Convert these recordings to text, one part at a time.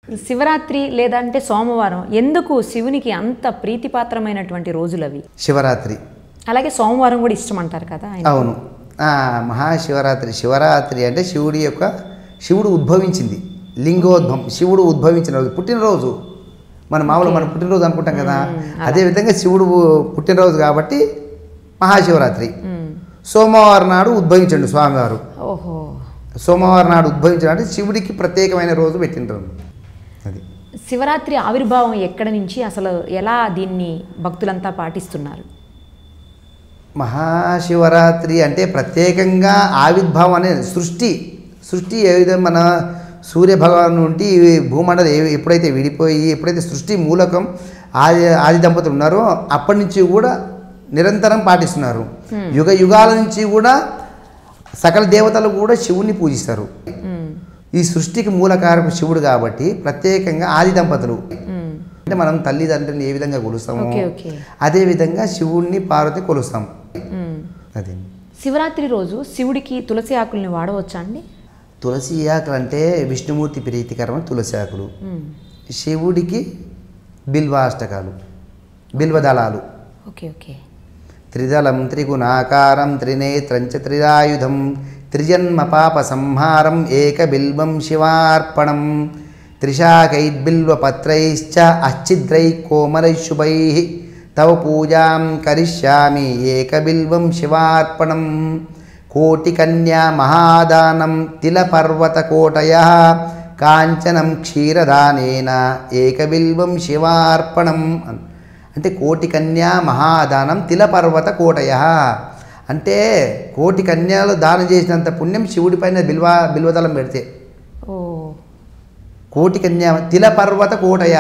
శివరాత్రి లేదంటే సోమవారం ఎందుకు శివునికి అంత ప్రీతిపాత్రమైనటువంటి రోజులు అవి శివరాత్రి అలాగే సోమవారం కూడా ఇష్టం అంటారు కదా ఆయన అవును ఆ, మహాశివరాత్రి శివరాత్రి అంటే శివుడి యొక్క శివుడు ఉద్భవించింది లింగోద్భవం శివుడు ఉద్భవించిన రోజు పుట్టినరోజు మన మామూలు మన పుట్టినరోజు అనుకుంటాం కదా అదేవిధంగా శివుడు పుట్టినరోజు కాబట్టి మహాశివరాత్రి మ్మ్. సోమవారం నాడు ఉద్భవించండు స్వామివారు ఓహో సోమవారం నాడు ఉద్భవించడం అంటే శివుడికి ప్రత్యేకమైన రోజు పెట్టిండ్రు అది శివరాత్రి ఆవిర్భావం ఎక్కడి నుంచి అసలు ఎలా దీన్ని భక్తులంతా పాటిస్తున్నారు మహాశివరాత్రి అంటే ప్రత్యేకంగా ఆవిర్భావం అనేది సృష్టి సృష్టి ఏ విధంగా మన సూర్య భగవాన్ నుండి ఈ భూమండలం ఏ- ఎప్పుడైతే విడిపోయి ఎప్పుడైతే సృష్టి మూలకం ఆది ఆది దంపతులు ఉన్నారో అప్పటి నుంచి కూడా నిరంతరం పాటిస్తున్నారు యుగ యుగాల నుంచి కూడా సకల దేవతలు కూడా శివుణ్ణి పూజిస్తారు మ్మ్. ఈ సృష్టికి మూలకారకు శివుడు కాబట్టి ప్రత్యేకంగా ఆది దంపతులు మ్మ్. అంటే మనం తల్లిదండ్రులను ఏ విధంగా కొలుస్తామో ఓకే ఓకే అదే విధంగా శివుణ్ణి పార్వతి కొలుస్తాం మ్మ్. అది శివరాత్రి రోజు శివుడికి తులసి ఆకుల్ని వాడవచ్చా అండి తులసి ఆకులు అంటే విష్ణుమూర్తి ప్రీతికరమైన తులసి ఆకులు మ్మ్. శివుడికి బిల్వాష్టకాలు బిల్వదళాలు ఓకే ఓకే త్రిదళం త్రిగుణాకారం త్రినేత్రం చ త్రిరాయుధం త్రిజన్మ పాప సంహారం ఏకబిల్వం శివార్పణం త్రిశాఖైర్బిల్వపత్రైశ్చ అశ్చిద్రై కోమలై శుభై తవ పూజాం కరిష్యామి ఏకబిల్వం శివార్పణం కోటికన్యా మహాదానం తిలపర్వతకోటయ కాంచనం క్షీరదానేన ఏకబిల్వం శివార్పణం అన్ అంటే కోటి కన్యా మహాదానం తిలపర్వత కోటయ అంటే కోటి కన్యాలు దానం చేసినంత పుణ్యం శివుడి పైన బిల్వ బిల్వదళం పెడితే ఓ కోటి కన్యా తిలపర్వత కోటయ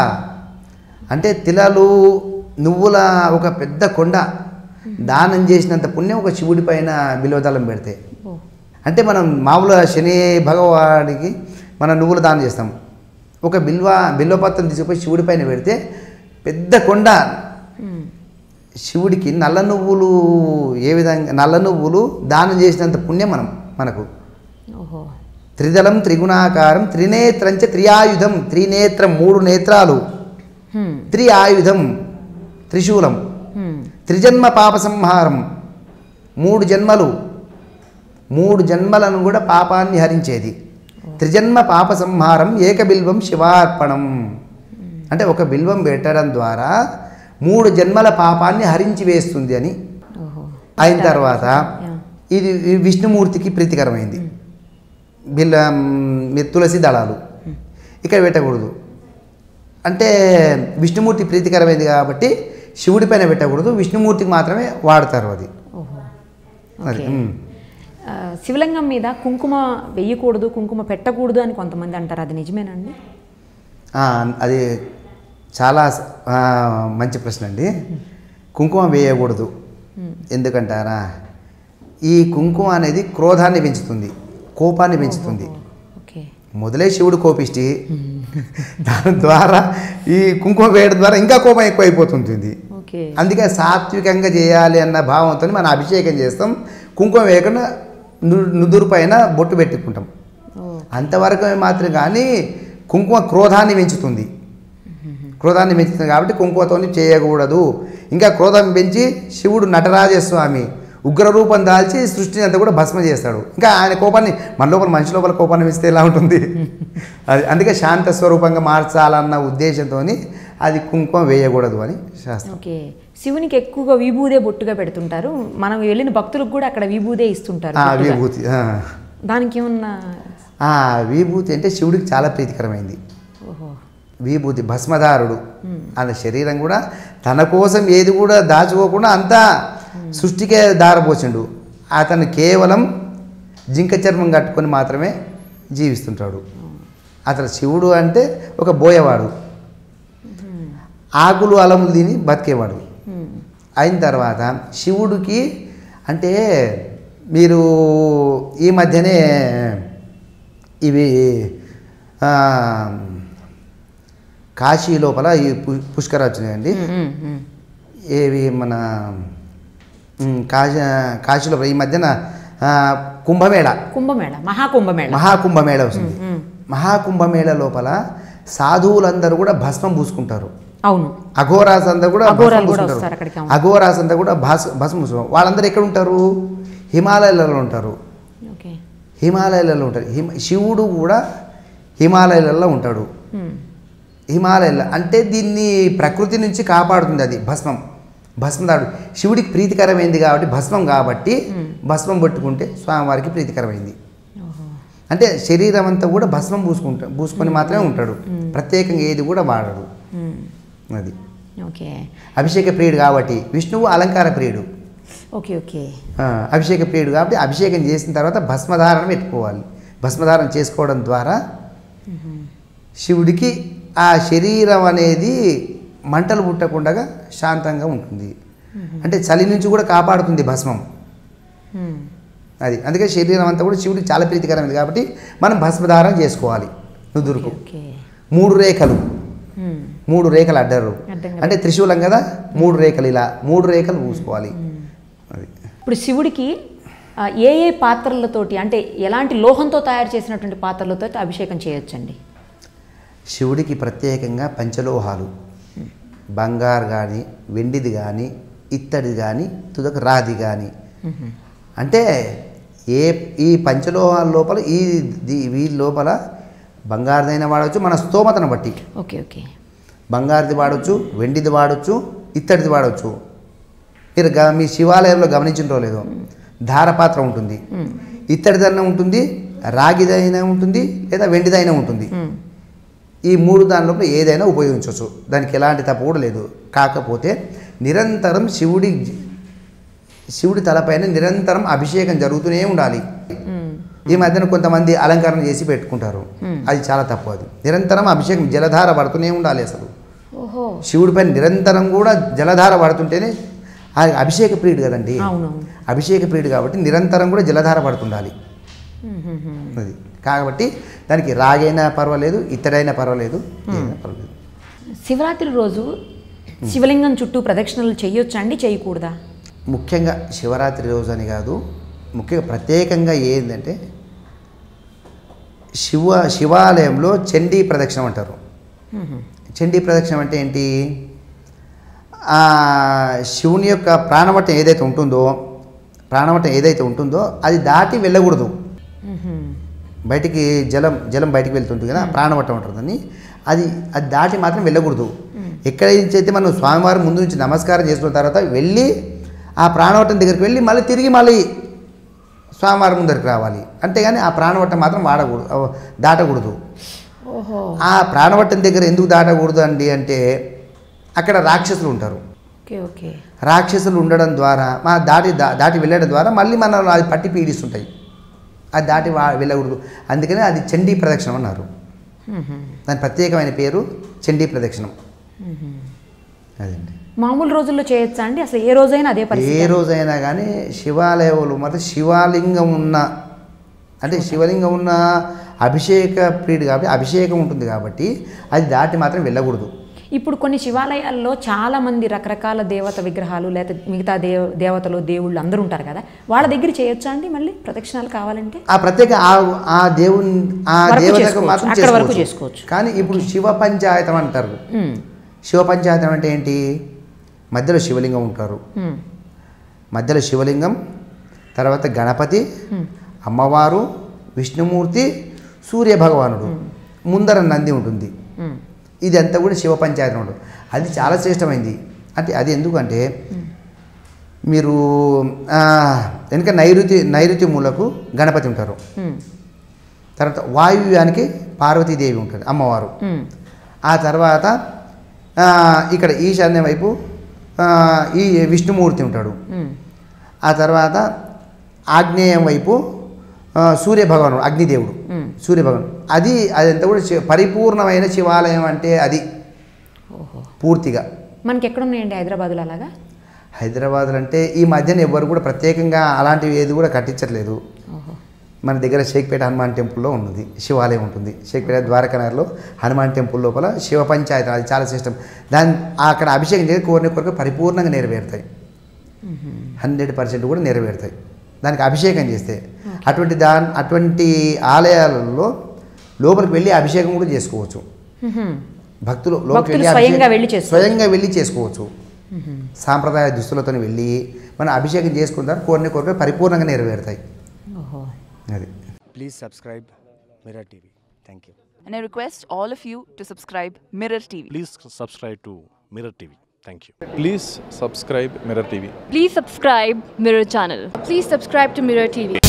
అంటే తిలలు నువ్వుల ఒక పెద్ద కొండ దానం చేసినంత పుణ్యం ఒక శివుడి పైన బిల్వదళం పెడితే ఓ అంటే మనం మామూలుగా శని భగవానికి మనం నువ్వులు దానం చేస్తాం ఒక బిల్వ బిల్వపత్రం తీసుకుపోయి శివుడి పైన పెడితే పెద్ద కొండ మ్మ్. శివుడికి నల్ల నువ్వులు ఏ విధంగా నల్ల నువ్వులు దానం చేసినంత పుణ్యం మనం మనకు ఓహో త్రిదళం త్రిగుణాకారం త్రినేత్రంచ త్రియాయుధం త్రినేత్రం మూడు నేత్రాలు మ్మ్. త్రి ఆయుధం త్రిశూలం మ్మ్. త్రిజన్మ పాప సంహారం మూడు జన్మలు మూడు జన్మలను కూడా పాపాన్ని హరించేది త్రిజన్మ పాప సంహారం ఏకబిల్వం శివార్పణం అంటే ఒక బిల్వం పెట్టడం ద్వారా మూడు జన్మల పాపాన్ని హరించి వేస్తుంది అని ఓహో అయిన తర్వాత యా. ఇది ఈ విష్ణుమూర్తికి ప్రీతికరమైంది బిల్ల మ్, తులసి దళాలు ఇక్కడ పెట్టకూడదు అంటే విష్ణుమూర్తి ప్రీతికరమైంది కాబట్టి శివుడి పైన పెట్టకూడదు విష్ణుమూర్తికి మాత్రమే వాడతారు అది ఓహో అది ఓకే మ్. ఆ, శివలింగం మీద కుంకుమ వేయకూడదు కుంకుమ పెట్టకూడదు అని కొంతమంది అంటారు అది నిజమేనండి ఆ, అది చాలా స- ఆ, మంచి ప్రశ్న అండి కుంకుమ వేయకూడదు ఎందుకంటారా ఈ కుంకుమ అనేది క్రోధాన్ని పెంచుతుంది కోపాన్ని పెంచుతుంది ఓకే మొదలే శివుడు కోపిష్టి దాని ద్వారా ఈ కుంకుమ వేయడం ద్వారా ఇంకా కోపం ఎక్కువ అయిపోతుంటుంది ఓకే అందుకే సాత్వికంగా చేయాలి అన్న భావంతో మనం అభిషేకం చేస్తాం కుంకుమ వేయకుండా ను- నుదురు పైన బొట్టు పెట్టుకుంటాం ఓ అంతవరకు మాత్రం కానీ కుంకుమ క్రోధాన్ని పెంచుతుంది క్రోధాన్ని పెంచుతుంది కాబట్టి కుంకుమతో చేయకూడదు ఇంకా క్రోధం పెంచి శివుడు నటరాజస్వామి ఉగ్ర రూపం దాల్చి సృష్టిని అంతా కూడా భస్మ చేస్తాడు ఇంకా ఆయన కోపాన్ని మన లోపల మనిషి లోపల కోపాన్ని పెంచితే ఎలా ఉంటుంది అది అందుకే శాంత స్వరూపంగా మార్చాలన్న ఉద్దేశంతో అది కుంకుమ వేయకూడదు అని శాస్త్రం ఓకే శివునికి ఎక్కువగా విభూదే బొట్టుగా పెడుతుంటారు మనం వెళ్ళిన భక్తులకు కూడా అక్కడ విభూదే ఇస్తుంటారు ఆ బొట్టుగా. విభూతి ఆ. దానికి ఏమన్నా ఆ విభూతి అంటే శివుడికి చాలా ప్రీతికరమైంది ఓహో విభూతి భస్మధారుడు ఆయన శరీరం కూడా తన కోసం ఏది కూడా దాచుకోకుండా అంతా సృష్టికే దారపోసిండు అతను కేవలం జింక చర్మం కట్టుకొని మాత్రమే జీవిస్తుంటాడు అతను శివుడు అంటే ఒక బోయవాడు ఆకులు అలములు తిని బతికేవాడు మ్మ్. అయిన తర్వాత శివుడికి అంటే మీరు ఈ మధ్యనే ఇవి ఆ, కాశీ లోపల ఈ పు- పుష్కరాలు వచ్చినాయండి మ్మ్, మ్మ్, మ్మ్. ఏవి మన ఉమ్, కాశీ కాశీ లోపల ఈ మధ్యన ఆ, కుంభమేళ కుంభమేళ మహాకుంభమేళ మహాకుంభమేళ వస్తుంది మ్మ్. మహాకుంభమేళ లోపల సాధువులందరూ కూడా భస్మం పూసుకుంటారు అవును అఘోరాస్ అందరూ కూడా అఘోరాలు భస్మం కూడా పూసుకుంటారు. వస్తారు అక్కడికి, అవును. అఘోరాస్ అంతా కూడా భాస్ భస్మం పూసుకుంటారు వాళ్ళందరూ ఎక్కడ ఉంటారు హిమాలయాలలో ఉంటారు ఓకే హిమాలయాలలో ఉంటారు హిమ శివుడు కూడా హిమాలయాలలో ఉంటాడు ఉమ్. హిమాలయాల అంటే దీన్ని ప్రకృతి నుంచి కాపాడుతుంది అది భస్మం భస్మం దాడు శివుడికి ప్రీతికరమైంది కాబట్టి భస్మం కాబట్టి భస్మం పట్టుకుంటే స్వామివారికి ప్రీతికరమైంది ఓహో అంటే శరీరం అంతా కూడా భస్మం పూసుకుంటా పూసుకొని మాత్రమే ఉంటాడు ప్రత్యేకంగా ఏది కూడా వాడడు ఉమ్. అది ఓకే అభిషేక ప్రియుడు కాబట్టి విష్ణువు అలంకార ప్రియుడు ఓకే ఓకే ఆ, అభిషేక ప్రియుడు కాబట్టి అభిషేకం చేసిన తర్వాత భస్మధారణ పెట్టుకోవాలి భస్మధారణ చేసుకోవడం ద్వారా శివుడికి ఆ శరీరం అనేది మంటలు పుట్టకుండా శాంతంగా ఉంటుంది అంటే చలి నుంచి కూడా కాపాడుతుంది భస్మం ఉమ్. అది అందుకే శరీరం అంతా కూడా శివుడికి చాలా ప్రీతికరమైనది కాబట్టి మనం భస్మధారణ చేసుకోవాలి నుదురుకు ఓకే మూడు రేఖలు ఉమ్. మూడు రేఖలు అడ్డారు అడ్డంగా. అంటే త్రిశూలం కదా మూడు రేఖలు ఇలా మూడు రేఖలు పూసుకోవాలి అది ఇప్పుడు శివుడికి ఆ, ఏ ఏ పాత్రలతోటి అంటే ఎలాంటి లోహంతో తయారు చేసినటువంటి పాత్రలతో అభిషేకం చేయొచ్చండి శివుడికి ప్రత్యేకంగా పంచలోహాలు బంగారు కానీ వెండిది కానీ ఇత్తడిది కానీ తుదకు రాది కానీ అంటే ఏ ఈ పంచలోహాల లోపల ఈ దీ- వీటి లోపల బంగారుదైనా వాడవచ్చు మన స్తోమతను బట్టి ఓకే ఓకే బంగారుది వాడవచ్చు వెండిది వాడవచ్చు ఇత్తడిది వాడవచ్చు మీరు గ మీ శివాలయంలో గమనించడం లేదో ధారపాత్ర ఉంటుంది ఇత్తడిదైనా ఉంటుంది రాగిదైనా ఉంటుంది లేదా వెండిదైనా ఉంటుంది ఉమ్. ఈ మూడు దాని లోపల ఏదైనా ఉపయోగించవచ్చు దానికి ఎలాంటి తప్పు కూడా లేదు కాకపోతే నిరంతరం శివుడి శివుడి తలపైన నిరంతరం అభిషేకం జరుగుతూనే ఉండాలి ఉమ్. ఈ మధ్యన కొంతమంది అలంకరణ చేసి పెట్టుకుంటారు అది చాలా తప్పు అది నిరంతరం అభిషేకం జలధార పడుతూనే ఉండాలి అసలు ఓహో శివుడిపైన నిరంతరం కూడా జలధార పడుతుంటేనే ఆ అభిషేక ప్రియుడు కదండి అవునవును అభిషేక ప్రియుడు కాబట్టి నిరంతరం కూడా జలధార పడుతుండాలి ఉమ్, ఉమ్, ఉమ్. అది కాబట్టి దానికి రాగైనా పర్వాలేదు ఇత్తడైనా పర్వాలేదు ఏదైనా పర్వాలేదు శివరాత్రి రోజు శివలింగం చుట్టూ ప్రదక్షిణలు చేయొచ్చా అండి చేయకూడదా ముఖ్యంగా శివరాత్రి రోజు అని కాదు ముఖ్యంగా ప్రత్యేకంగా ఏంటంటే శివ శివాలయంలో చండీ ప్రదక్షిణం అంటారు ఉమ్, చండీ ప్రదక్షిణం అంటే ఏంటి ఆ శివుని యొక్క ప్రాణవటం ఏదైతే ఉంటుందో ప్రాణవటం ఏదైతే ఉంటుందో అది దాటి వెళ్ళకూడదు ఉమ్, ఉమ్. బయటికి జలం జలం బయటికి వెళ్తుంటుంది కదా ప్రాణవట్టం ఉంటుందని అది అది దాటి మాత్రం వెళ్ళకూడదు ఎక్కడ నుంచి అయితే మనం స్వామివారి ముందు నుంచి నమస్కారం చేసుకున్న తర్వాత వెళ్ళి ఆ ప్రాణవట్టం దగ్గరికి వెళ్ళి మళ్ళీ తిరిగి మళ్ళీ స్వామివారి ముందరికి రావాలి అంతేగాని ఆ ప్రాణవట్టం మాత్రం వాడకూడదు అవ- దాటకూడదు ఓహో ఆ ప్రాణవట్టం దగ్గర ఎందుకు దాటకూడదు అండి అంటే అక్కడ రాక్షసులు ఉంటారు ఓకే ఓకే రాక్షసులు ఉండడం ద్వారా మా దాటి దా- దాటి వెళ్ళడం ద్వారా మళ్ళీ మనం అది పట్టి పీడిస్తుంటాయి అది దాటి వా- వెళ్ళకూడదు అందుకని అది చండీ ప్రదక్షిణం అన్నారు ఉమ్, ఉమ్. దాని ప్రత్యేకమైన పేరు చండీ ప్రదక్షిణం ఉమ్, ఉమ్. అదండి మామూలు రోజుల్లో చేయొచ్చా అండి అసలు ఏ రోజైనా అదే ఏ పరిస్థితి రోజైనా కానీ శివాలయంలో మాత్రం శివలింగం ఉన్న అంటే శివలింగం ఉన్న అభిషేక ప్రియుడు కాబట్టి అభిషేకం ఉంటుంది కాబట్టి అది దాటి మాత్రం వెళ్ళకూడదు ఇప్పుడు కొన్ని శివాలయాల్లో చాలా మంది రకరకాల దేవత విగ్రహాలు లేదా మిగతా దేవ దేవతలు దేవుళ్ళు అందరూ ఉంటారు కదా వాళ్ళ దగ్గర చేయొచ్చా అండి మళ్ళీ ప్రదక్షిణాలు కావాలంటే ఆ ప్రత్యేక ఆ- ఆ దేవుని ఆ వరకు దేవతకు చేసుకోవచ్చు. మాత్రం అక్కడ వరకు చేసుకోవచ్చు. చేసుకోవచ్చు. కానీ ఇప్పుడు శివ పంచాయతం అంటారు ఉమ్, శివ పంచాయతం అంటే ఏంటి మధ్యలో శివలింగం ఉంటారు ఉమ్, మధ్యలో శివలింగం తర్వాత గణపతి అమ్మవారు విష్ణుమూర్తి సూర్య భగవానుడు ముందర నంది ఉంటుంది ఉమ్, ఇదంతా కూడా శివ పంచాయతం ఉంటుంది అది చాలా శ్రేష్టమైంది అంటే అది ఎందుకంటే మీరు ఆ, వెనుక నైరుతి నైరుతి మూలకు గణపతి ఉంటారు ఉమ్, తర్వాత వాయువ్యానికి పార్వతీదేవి ఉంటుంది అమ్మవారు ఉమ్, ఆ తర్వాత ఆ, ఇక్కడ ఈశాన్య వైపు ఆ, ఈ విష్ణుమూర్తి ఉంటాడు ఉమ్, ఆ తర్వాత ఆగ్నేయం వైపు ఆ, సూర్య భగవానుడు అగ్నిదేవుడు ఉమ్. సూర్య భగవానుడు అది అదంతా కూడా శివ- పరిపూర్ణమైన శివాలయం అంటే అది ఓహో పూర్తిగా మనకి ఎక్కడ ఉన్నాయండి హైదరాబాద్లో అలాగా హైదరాబాద్లో అంటే ఈ మధ్యన ఎవ్వరు కూడా ప్రత్యేకంగా అలాంటివి ఏది కూడా కట్టించట్లేదు ఓహో మన దగ్గర షేక్పేట హనుమాన్ టెంపుల్లో ఉన్నది శివాలయం ఉంటుంది షేక్పేట ద్వారకానగర్లో హనుమాన్ టెంపుల్ లోపల శివ పంచాయతీ అది చాలా శ్రేష్టం దాని అక్కడ అభిషేకం చేసి కోరిన కోరిక పరిపూర్ణంగా నెరవేరుతాయి హండ్రెడ్ పర్సెంట్ కూడా నెరవేరుతాయి దానికి అభిషేకం చేస్తే అటువంటి దా అటువంటి ఆలయాలలో లోపలికి వెళ్ళి అభిషేకం కూడా చేసుకోవచ్చు భక్తులు లోపలికి భక్తులు వెళ్ళి స్వయంగా అభిషేకం- వెళ్ళి చేసుకోవచ్చు. స్వయంగా వెళ్ళి చేసుకోవచ్చు సాంప్రదాయ దుస్తులతో వెళ్ళి మనం అభిషేకం చేసుకుంటాం కోరిన కోరిక పరిపూర్ణంగా నెరవేరుతాయి ఓహో అది Please subscribe Mirror TV. Thank you. And I request all of you to subscribe Mirror TV. Please subscribe to Mirror TV. Thank you. Please subscribe Mirror TV. Please subscribe Mirror channel. Please subscribe to Mirror TV.